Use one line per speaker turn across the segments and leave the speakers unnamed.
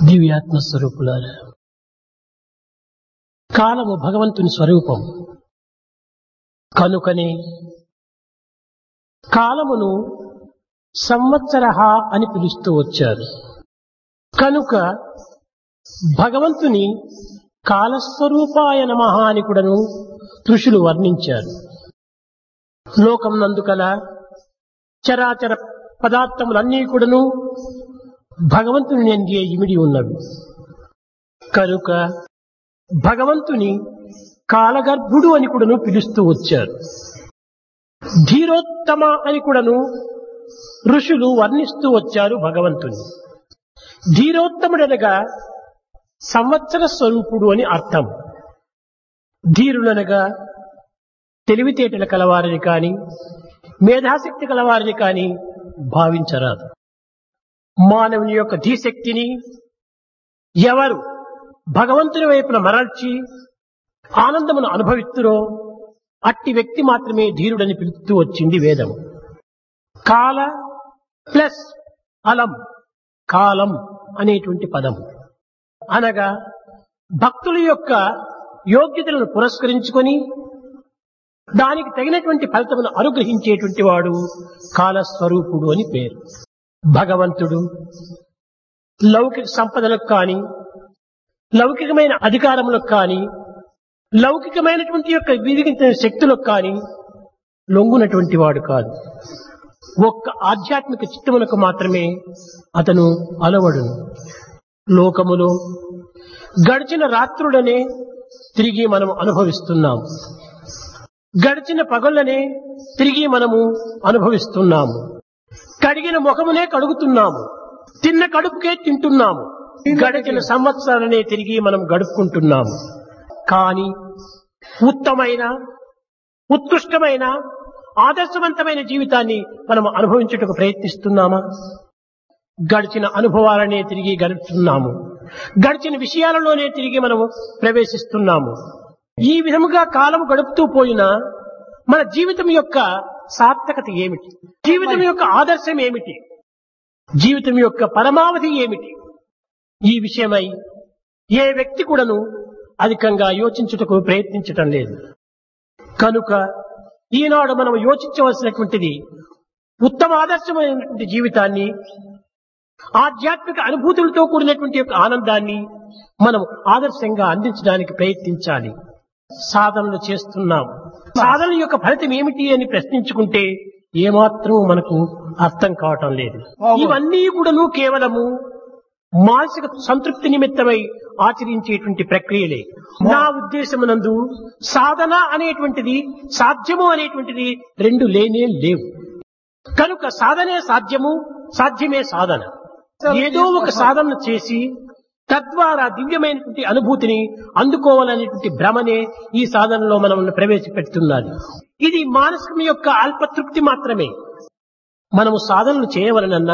దివ్యాత్మ స్వరూపులారా కాలము భగవంతుని స్వరూపం కనుకనే కాలమును సంవత్సర అని పిలుస్తూ వచ్చారు కనుక భగవంతుని కాలస్వరూపాయ నమ అని కూడాను ఋషులు వర్ణించారు లోకం నందుకల చరాచర పదార్థములన్నీ కూడాను భగవంతుని నందే ఇమిడి ఉన్నవి కనుక భగవంతుని కాలగర్భుడు అని కూడాను పిలుస్తూ వచ్చారు ధీరోత్తమ అని కూడాను ఋషులు వర్ణిస్తూ వచ్చారు భగవంతుని ధీరోత్తముడనగా సంవత్సర స్వరూపుడు అని అర్థం ధీరులనగా తెలివితేటలు కలవారిని కాని మేధాశక్తి కలవారిని కాని భావించరాదు మానవుని యొక్క ధీశక్తిని ఎవరు భగవంతుని వైపున మరల్చి ఆనందమును అనుభవిస్తురో అట్టి వ్యక్తి మాత్రమే ధీరుడని పిలుస్తూ వచ్చింది వేదం కాల ప్లస్ అలం కాలం అనేటువంటి పదం అనగా భక్తుల యొక్క యోగ్యతలను పురస్కరించుకొని దానికి తగినటువంటి ఫలితమును అనుగ్రహించేటువంటి వాడు కాలస్వరూపుడు అని పేరు భగవంతుడు లౌకిక సంపదలకు కాని లౌకికమైన అధికారములకు కాని లౌకికమైనటువంటి యొక్క విధిగించిన శక్తులకు కాని లొంగునటువంటి వాడు కాదు ఒక్క ఆధ్యాత్మిక చిత్తములకు మాత్రమే అతను అలవడును లోకములో గడిచిన రాత్రుడనే తిరిగి మనం అనుభవిస్తున్నాం గడిచిన పగళ్ళనే తిరిగి మనము అనుభవిస్తున్నాము కడిగిన ముఖమునే కడుగుతున్నాము తిన్న కడుపుకే తింటున్నాము గడిచిన సంవత్సరాలనే తిరిగి మనం గడుపుకుంటున్నాము కానీ ఉత్తమైన ఉత్కృష్టమైన ఆదర్శవంతమైన జీవితాన్ని మనం అనుభవించుటకు ప్రయత్నిస్తున్నామా గడిచిన అనుభవాలనే తిరిగి గడుపుతున్నాము గడిచిన విషయాలలోనే తిరిగి మనము ప్రవేశిస్తున్నాము ఈ విధముగా కాలం గడుపుతూ పోయినా మన జీవితం యొక్క సార్థకత ఏమిటి జీవితం యొక్క ఆదర్శం ఏమిటి జీవితం యొక్క పరమావధి ఏమిటి ఈ విషయమై ఏ వ్యక్తి కూడాను అధికంగా యోచించుటకు ప్రయత్నించటం లేదు కనుక ఈనాడు మనం యోచించవలసినటువంటిది ఉత్తమ ఆదర్శమైనటువంటి జీవితాన్ని ఆధ్యాత్మిక అనుభూతులతో కూడినటువంటి యొక్క ఆనందాన్ని మనం ఆదర్శంగా అందించడానికి ప్రయత్నించాలి సాధనలు చేస్తున్నాం సాధన యొక్క ఫలితం ఏమిటి అని ప్రశ్నించుకుంటే ఏమాత్రం మనకు అర్థం కావటం లేదు ఇవన్నీ కూడాను కేవలము మానసిక సంతృప్తి నిమిత్తమై ఆచరించేటువంటి ప్రక్రియలే నా ఉద్దేశమునందు సాధన అనేటువంటిది సాధ్యము అనేటువంటిది రెండు లేనే లేవు కనుక సాధనే సాధ్యము సాధ్యమే సాధన ఏదో ఒక సాధన చేసి తద్వారా దివ్యమైనటువంటి అనుభూతిని అందుకోవాలనేటువంటి భ్రమనే ఈ సాధనలో మనం ప్రవేశపెడుతున్నది ఇది మానసికం యొక్క అల్పతృప్తి మాత్రమే మనము సాధనలు చేయవలనన్నా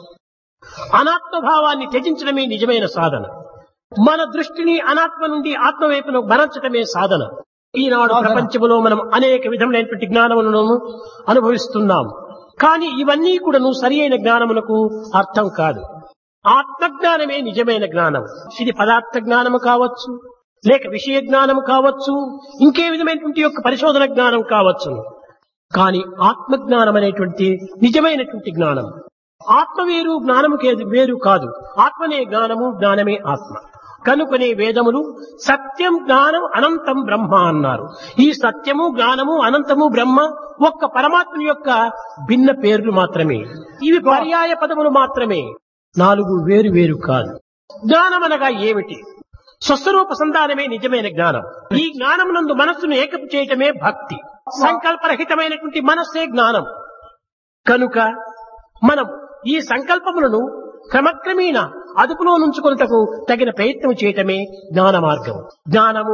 అనాత్మభావాన్ని త్యజించడమే నిజమైన సాధన మన దృష్టిని అనాత్మ నుండి ఆత్మ వైపును మరల్చడమే సాధన ఈనాడు ప్రపంచంలో మనం అనేక విధములైనటువంటి జ్ఞానములను అనుభవిస్తున్నాం కానీ ఇవన్నీ కూడాను సరి అయిన జ్ఞానమునకు అర్థం కాదు ఆత్మజ్ఞానమే నిజమైన జ్ఞానం ఇది పదార్థ జ్ఞానము కావచ్చు లేక విషయ జ్ఞానము కావచ్చు ఇంకే విధమైనటువంటి యొక్క పరిశోధన జ్ఞానం కావచ్చు కానీ ఆత్మజ్ఞానం అనేటువంటి నిజమైనటువంటి జ్ఞానం ఆత్మ వేరు జ్ఞానము వేరు కాదు ఆత్మనే జ్ఞానము జ్ఞానమే ఆత్మ కనుకనే వేదములు సత్యం జ్ఞానం అనంతం బ్రహ్మ అన్నారు ఈ సత్యము జ్ఞానము అనంతము బ్రహ్మ ఒక్క పరమాత్మ యొక్క భిన్న పేర్లు మాత్రమే ఇవి పర్యాయ పదములు మాత్రమే నాలుగు వేరు వేరు కాదు జ్ఞానం అనగా ఏమిటి స్వస్వరూప సంధానమే నిజమైన జ్ఞానం ఈ జ్ఞానమునందు మనస్సును ఏకపు చేయటమే భక్తి సంకల్పరహితమైనటువంటి మనస్సే జ్ఞానం కనుక మనం ఈ సంకల్పములను క్రమక్రమేణ అదుపులో నుంచుకొనుటకు తగిన ప్రయత్నం చేయటమే జ్ఞాన మార్గం జ్ఞానము